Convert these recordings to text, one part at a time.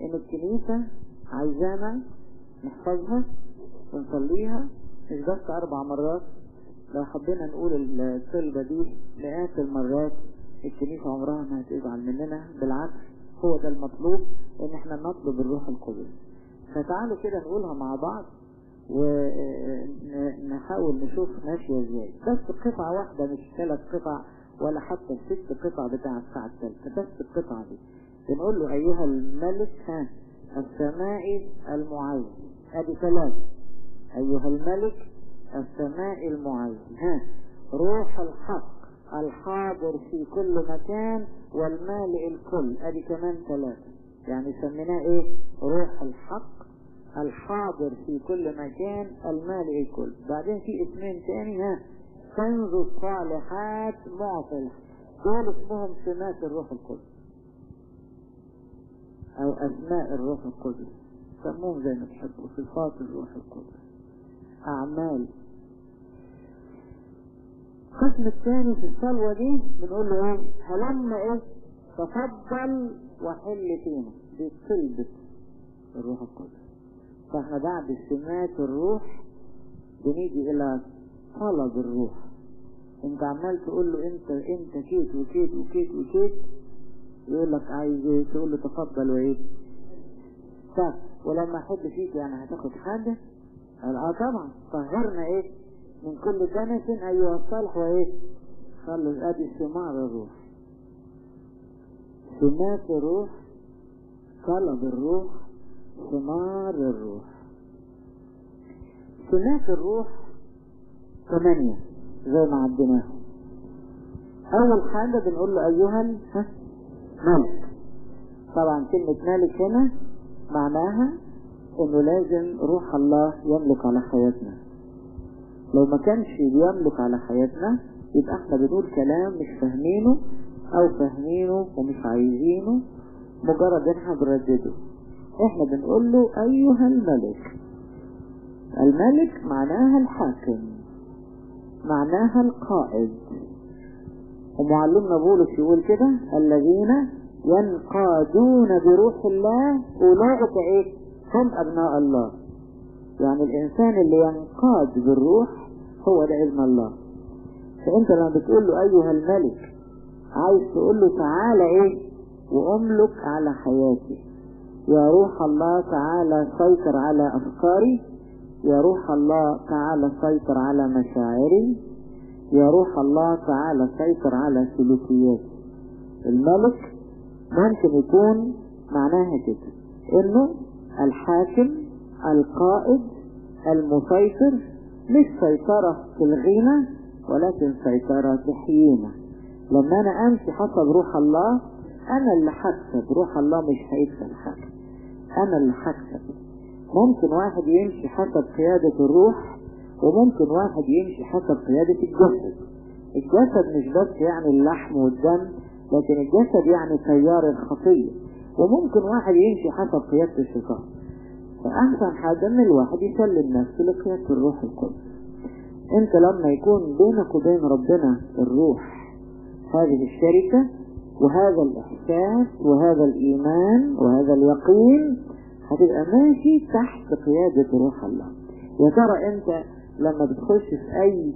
ان الكنيسة عايزانا نحفظها ونصليها مش بس اربع مرات لو حبينا نقول الطلبة دي مئات المرات الكنيسة عمرها ما هتزعل مننا بالعكس هو ده المطلوب ان احنا نطلب الروح القدس فتعالوا كده نقولها مع بعض ونحاول نشوف ماشية ازاي بس قطعة واحدة مش ثلاث قطع ولا حتى الست قطع بتاع الساعة الثالثة بس القطعة دي بنقول له ايها الملك ها السمائي المعين ادي ثلاثة ايها الملك السماء المعين ها روح الحق الحاضر في كل مكان والمالئ الكل ادي كمان ثلاثة يعني سميناه ايه روح الحق الحاضر في كل مكان المالئ الكل بعدين في اسمين تاني ها كنز الصالحات معطل دول اسمهم سمات الروح القدس او اسماء الروح القدس سموهم زي ما تحبوا صفات الروح القدس اعمال القسم الثاني في الصلوة دي بنقول له ايه هلما ايه تفضل وحل فينا دي طلبة الروح القدس فاحنا بعد سمات الروح بنيجي الى طلب الروح انت عمال تقول له انت انت كيت وكيت وكيت وكيت يقول لك عايز ايه تقول له تفضل وايه طب ولما احب فيك يعني هتاخد حاجة قال اه طبعا طهرنا ايه من كل دنس ايها الصالح وايه خلص ادي ثمار الروح سمات الروح طلب الروح ثمار الروح سمات الروح ثمانية زي ما عديناهم أول حاجة بنقول له أيها الملك طبعا كلمة ملك هنا معناها إنه لازم روح الله يملك على حياتنا لو ما كانش بيملك على حياتنا يبقى احنا بنقول كلام مش فاهمينه أو فاهمينه ومش عايزينه مجرد احنا بنردده احنا بنقول له ايها الملك الملك معناها الحاكم معناها القائد ومعلمنا بولس يقول كده الذين ينقادون بروح الله اولئك ايه هم ابناء الله يعني الانسان اللي ينقاد بالروح هو ده ابن الله فانت لما بتقول له ايها الملك عايز تقول له تعالى ايه واملك على حياتي يا روح الله تعالى سيطر على أفكاري يا روح الله تعالى سيطر على مشاعري يا روح الله تعالى سيطر على سلوكياتي الملك ممكن يكون معناها كده انه الحاكم القائد المسيطر مش سيطرة في الغنى ولكن سيطرة تحيينا لما انا امشي حسب روح الله انا اللي هكسب روح الله مش هيكسب حاجة انا اللي هكسب ممكن واحد يمشي حسب قيادة الروح وممكن واحد يمشي حسب قيادة الجسد الجسد مش بس يعني اللحم والدم لكن الجسد يعني تيار الخطية وممكن واحد يمشي حسب قيادة الشيطان فأحسن حاجة إن الواحد يسلم نفسه لقيادة الروح القدس أنت لما يكون بينك وبين ربنا الروح هذه الشركة وهذا الإحساس وهذا الإيمان وهذا اليقين هتبقى ماشي تحت قيادة روح الله يا ترى أنت لما بتخش في أي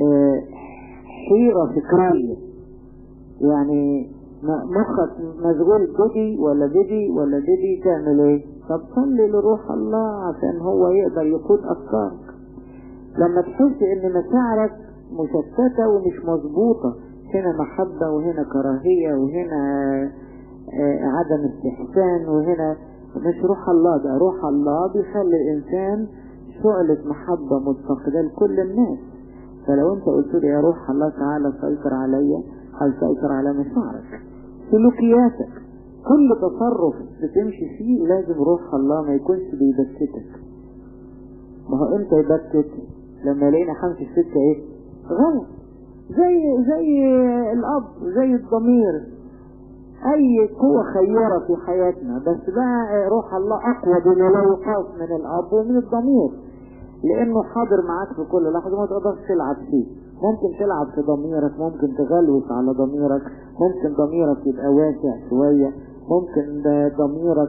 حيرة فكرية يعني مخك مشغول بدي ولا بدي ولا بدي تعمل ايه طب صلي لروح الله عشان هو يقدر يقود افكارك لما تحس ان مشاعرك مشتتة ومش مظبوطة هنا محبة وهنا كراهية وهنا عدم استحسان وهنا مش روح الله ده روح الله بيخلي الانسان شعلة محبة متفقدة لكل الناس فلو انت قلت لي يا روح الله تعالى سيطر عليا هيسيطر على مشاعرك سلوكياتك كل تصرف بتمشي فيه لازم روح الله ما يكونش بيبكتك ما هو امتى يبكت لما لقينا همشي في سكه ايه غلط زي زي الاب زي الضمير اي قوة خيرة في حياتنا بس بقى روح الله اقوى بما لا يقاس من الاب ومن الضمير لانه حاضر معاك في كل لحظة ما تقدرش تلعب فيه ممكن تلعب في ضميرك ممكن تغلوس على ضميرك ممكن ضميرك يبقى واسع شوية ممكن ضميرك